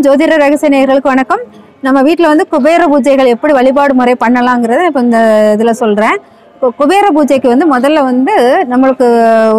ஜோதிட ரகசிய நேயர்களுக்கு வணக்கம் நம்ம வீட்டில் வந்து குபேர பூஜைகள் எப்படி வழிபாடு முறை பண்ணலாங்கிறத இப்போ இந்த இதில் சொல்கிறேன் இப்போ குபேர பூஜைக்கு வந்து முதல்ல வந்து நம்மளுக்கு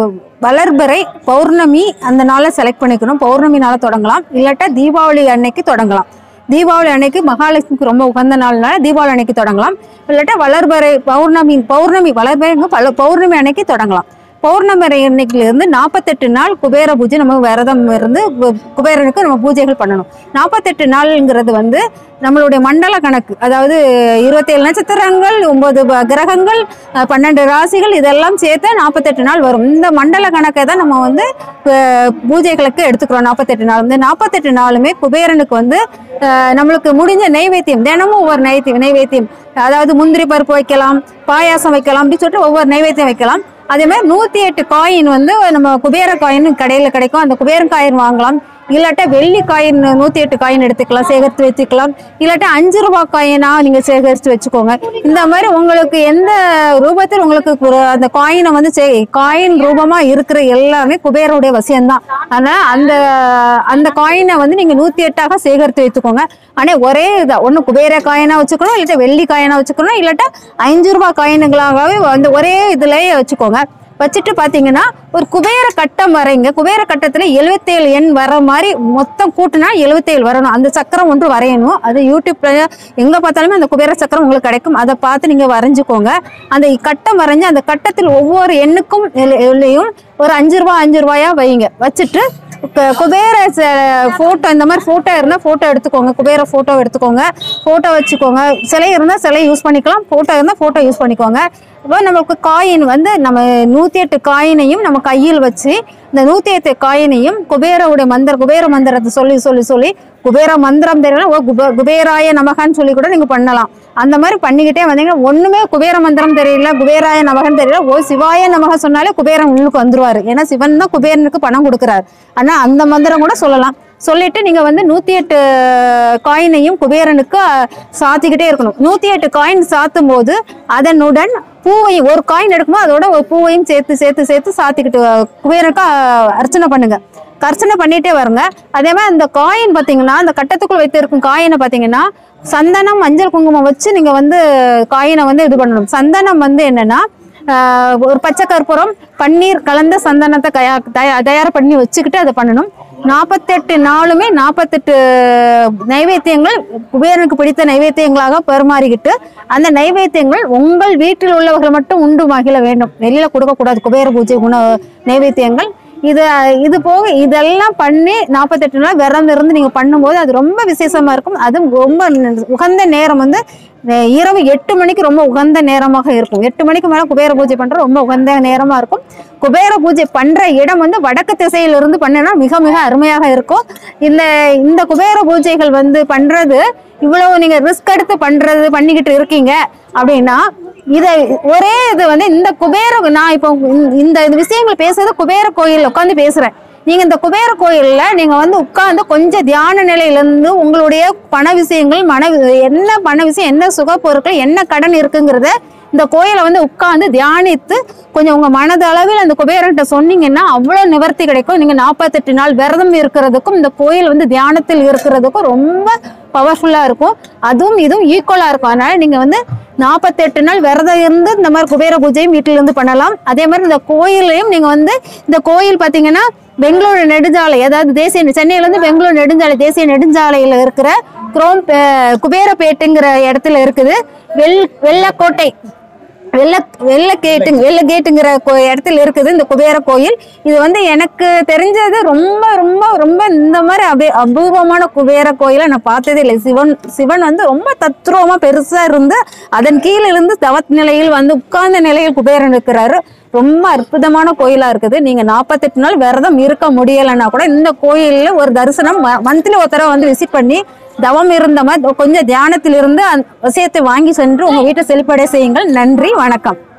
வளர்பிறை பௌர்ணமி அந்த நாளை செலக்ட் பண்ணிக்கணும் பௌர்ணமி நாளை தொடங்கலாம் இல்லாட்டா தீபாவளி அன்னைக்கு தொடங்கலாம் தீபாவளி அன்னைக்கு மகாலட்சுமிக்கு ரொம்ப உகந்த நாள்னால தீபாவளி அன்னைக்கு தொடங்கலாம் இல்லாட்டா வளர்பிறை பௌர்ணமி பௌர்ணமி வளர்பிறைங்க பல பௌர்ணமி அன்னைக்கு தொடங்கலாம் பௌர்ணமி அன்னைக்கிலிருந்து நாற்பத்தெட்டு நாள் குபேர பூஜை நம்ம விரதம் இருந்து கு- குபேரனுக்கு நம்ம பூஜைகள் பண்ணணும் நாற்பத்தெட்டு நாள்ங்கிறது வந்து நம்மளுடைய மண்டல கணக்கு அதாவது இருபத்தேழு நட்சத்திரங்கள் ஒன்பது ப- கிரகங்கள் அஹ், பன்னெண்டு ராசிகள் இதெல்லாம் சேர்த்து நாற்பத்தெட்டு நாள் வரும் இந்த மண்டல கணக்கை தான் நம்ம வந்து அஹ், பூஜைகளுக்கு எடுத்துக்கிறோம் நாற்பத்தெட்டு நாள் இந்த நாற்பத்தெட்டு நாளுமே குபேரனுக்கு வந்து அஹ், நம்மளுக்கு முடிஞ்ச நைவேத்தியம் தினமும் ஒவ்வொரு நைவேத்தியம் நைவேத்தியம் அதாவது முந்திரி பருப்பு வைக்கலாம் பாயாசம் வைக்கலாம் அப்படின்னு சொல்லிட்டு ஒவ்வொரு நைவேத்தியம் வைக்கலாம் அதே மாதிரி நூற்றி எட்டு காயின் வந்து நம்ம குபேர காயின் கடையில் கிடைக்கும் அந்த குபேர காயின் வாங்கலாம் இல்லாட்டா வெள்ளி காயின் நூற்றி எட்டு காயின் எடுத்துக்கலாம் சேகரித்து வச்சுக்கலாம் இல்லாட்டா அஞ்சு ரூபா காயினா நீங்கள் சேகரித்து வச்சுக்கோங்க இந்த மாதிரி உங்களுக்கு எந்த ரூபத்தில் உங்களுக்கு ஒரு அந்த காயினை வந்து சே காயின் ரூபமாக இருக்கிற எல்லாமே குபேரனுடைய வசியம்தான் அதனால் அந்த அந்த காயினை வந்து நீங்கள் நூற்றி எட்டாக சேகரித்து வைத்துக்கோங்க ஆனால் ஒரே இதாக ஒன்று குபேர காயினாக வச்சுக்கணும் இல்லாட்டா வெள்ளி காயினாக வச்சுக்கணும் இல்லாட்டா அஞ்சு ரூபா காயினுங்களாகவே அந்த ஒரே இதுலயே வச்சுக்கோங்க வச்சுட்டு பார்த்தீங்கன்னா ஒரு குபேர கட்டம் வரைங்க குபேர கட்டத்தில் எழுபத்தேழு எண் வர மாதிரி மொத்தம் கூட்டினா எழுபத்தேழு வரணும் அந்த சக்கரம் ஒன்று வரையணும் அது யூடியூப்ல எங்கே பார்த்தாலுமே அந்த குபேர சக்கரம் உங்களுக்கு கிடைக்கும் அதை பார்த்து நீங்கள் வரைஞ்சுக்கோங்க அந்த கட்டம் வரைஞ்சு அந்த கட்டத்தில் ஒவ்வொரு எண்ணுக்கும் எல்ல- எல்லையும் ஒரு அஞ்சு ரூபா அஞ்சு ரூபாயா வைங்க வச்சுட்டு கு- குபேர ஃபோட்டோ இந்த மாதிரி ஃபோட்டோ இருந்தால் ஃபோட்டோ எடுத்துக்கோங்க குபேர ஃபோட்டோ எடுத்துக்கோங்க ஃபோட்டோ வச்சுக்கோங்க சிலை இருந்தால் சிலை யூஸ் பண்ணிக்கலாம் ஃபோட்டோ இருந்தால் ஃபோட்டோ யூஸ் பண்ணிக்கோங்க இப்போ நமக்கு காயின் வந்து நம்ம நூற்றி எட்டு காயினையும் நம்ம கையில் வச்சு இந்த நூற்றி எட்டு காயினையும் குபேரவுடைய மந்திர குபேர மந்திரத்தை சொல்லி சொல்லி சொல்லி குபேர மந்திரம் தெரியல ஓ குபே குபேராய நமகான்னு சொல்லி கூட நீங்கள் பண்ணலாம் அந்த மாதிரி பண்ணிக்கிட்டே வந்தீங்கன்னா ஒன்றுமே குபேர மந்திரம் தெரியல குபேராய நமகன்னு தெரியல ஓ சிவாய நமக சொன்னாலே குபேரன் உள்ளுக்கு வந்துருவாரு ஏன்னா சிவன் தான் குபேரனுக்கு பணம் கொடுக்குறாரு ஆனால் அந்த மந்திரம் கூட சொல்லலாம் சொல்லிட்டு நீங்கள் வந்து நூற்றி எட்டு காயினையும் குபேரனுக்கு அஹ், சாத்திக்கிட்டே இருக்கணும் நூற்றி எட்டு காயின் சாத்தும் போது அதனுடன் பூவையும் ஒரு காயின் எடுக்கும்போது அதோட ஒரு பூவையும் சேர்த்து சேர்த்து சேர்த்து சாத்திக்கிட்டு அஹ், குபேரனுக்கு அஹ், அர்ச்சனை பண்ணுங்க அர்ச்சனை பண்ணிட்டே வருங்க அதே மாதிரி அந்த காயின் பார்த்தீங்கன்னா அந்த கட்டத்துக்குள் வைத்து இருக்கும் காயினை பார்த்தீங்கன்னா சந்தனம் மஞ்சள் குங்குமம் வச்சு நீங்கள் வந்து காயினை வந்து இது பண்ணணும் சந்தனம் வந்து என்னன்னா ஆஹ் ஒரு பச்சை கற்பூரம் பன்னீர் கலந்த சந்தனத்தை கயா தயா- தயார் பண்ணி வச்சுக்கிட்டு அதை பண்ணணும் நாற்பத்தெட்டு நாளுமே நாற்பத்தெட்டு நைவேத்தியங்கள் குபேரனுக்கு பிடித்த நைவேத்தியங்களாக பரிமாறிக்கிட்டு அந்த நைவேத்தியங்கள் உங்கள் வீட்டில் உள்ளவர்கள் மட்டும் உண்டு மகிழ வேண்டும் வெளியில கொடுக்கக்கூடாது குபேர பூஜை உண நைவேத்தியங்கள் இது இது போக இதெல்லாம் பண்ணி நாற்பத்தெட்டு நாள் விரதம் இருந்து நீங்கள் பண்ணும்போது அது ரொம்ப விசேஷமா இருக்கும் அதுவும் ரொம்ப உகந்த நேரம் வந்து அஹ், இரவு எட்டு மணிக்கு ரொம்ப உகந்த நேரமாக இருக்கும் எட்டு மணிக்கு மேலே குபேர பூஜை பண்ணுறது ரொம்ப உகந்த நேரமாக இருக்கும் குபேர பூஜை பண்ணுற இடம் வந்து வடக்கு திசையிலிருந்து பண்ணினா மிக மிக அருமையாக இருக்கும் இந்த இந்த குபேர பூஜைகள் வந்து பண்ணுறது இவ்வளவு நீங்கள் ரிஸ்க் எடுத்து பண்ணுறது பண்ணிக்கிட்டு இருக்கீங்க அப்படின்னா இதை ஒரே இது வந்து இந்த குபேர நான் இப்போ இந்த- இந்த இது விஷயங்கள் பேசுறது குபேர கோயில் உட்காந்து பேசுறேன் நீங்க இந்த குபேர கோயில்ல நீங்க வந்து உட்கார்ந்து கொஞ்சம் தியான நிலையிலிருந்து உங்களுடைய பண விஷயங்கள் மன என்ன பண விஷயம் என்ன சுக பொருட்கள் என்ன கடன் இருக்குங்கிறத இந்த கோயிலை வந்து உட்கார்ந்து தியானித்து கொஞ்சம் உங்க மனதளவில் அந்த குபேரன்ட்ட சொன்னீங்கன்னா அவ்வளவு நிவர்த்தி கிடைக்கும் நீங்க நாற்பத்தெட்டு நாள் விரதம் இருக்கிறதுக்கும் இந்த கோயில் வந்து தியானத்தில் இருக்கிறதுக்கும் ரொம்ப பவர்ஃபுல்லா இருக்கும் அதுவும் இதுவும் ஈக்குவலா இருக்கும் அதனால நீங்க வந்து நாற்பத்தெட்டு நாள் விரதம் இருந்து இந்த மாதிரி குபேர பூஜையும் வீட்டில இருந்து பண்ணலாம் அதே மாதிரி இந்த கோயிலையும் நீங்க வந்து இந்த கோயில் பாத்தீங்கன்னா பெங்களூரு நெடுஞ்சாலை அதாவது தேசிய சென்னையில இருந்து பெங்களூரு நெடுஞ்சாலை தேசிய நெடுஞ்சாலையில இருக்கிற குரோம் பே- குபேரப்பேட்டுங்கிற இடத்துல இருக்குது வெள் வெள்ளக்கோட்டை வெள்ள வெள்ள கேட்டு வெள்ள கேட்டுங்கிற கோ- இடத்துல இருக்குது இந்த குபேர கோயில் இது வந்து எனக்கு தெரிஞ்சது ரொம்ப ரொம்ப ரொம்ப இந்த மாதிரி அபே அபூர்வமான குபேர கோயிலை நான் பார்த்ததே இல்லை சிவன் சிவன் வந்து ரொம்ப தத்ரூபமா பெருசா இருந்து அதன் கீழ இருந்து தவத் நிலையில் வந்து உட்கார்ந்த நிலையில் குபேரன் இருக்கிறாரு ரொம்ப அற்புதமான கோயிலா இருக்குது நீங்க நாற்பத்தெட்டு நாள் விரதம் இருக்க முடியலைன்னா கூட இந்த கோயில்ல ஒரு தரிசனம் மந்த்லி ஒரு தடவை வந்து விசிட் பண்ணி தவம் இருந்த மாதிரி கொஞ்சம் தியானத்தில் இருந்து அந்த விஷயத்தை வாங்கி சென்று உங்க வீட்டை செழிப்படைய செய்யுங்கள் நன்றி வணக்கம்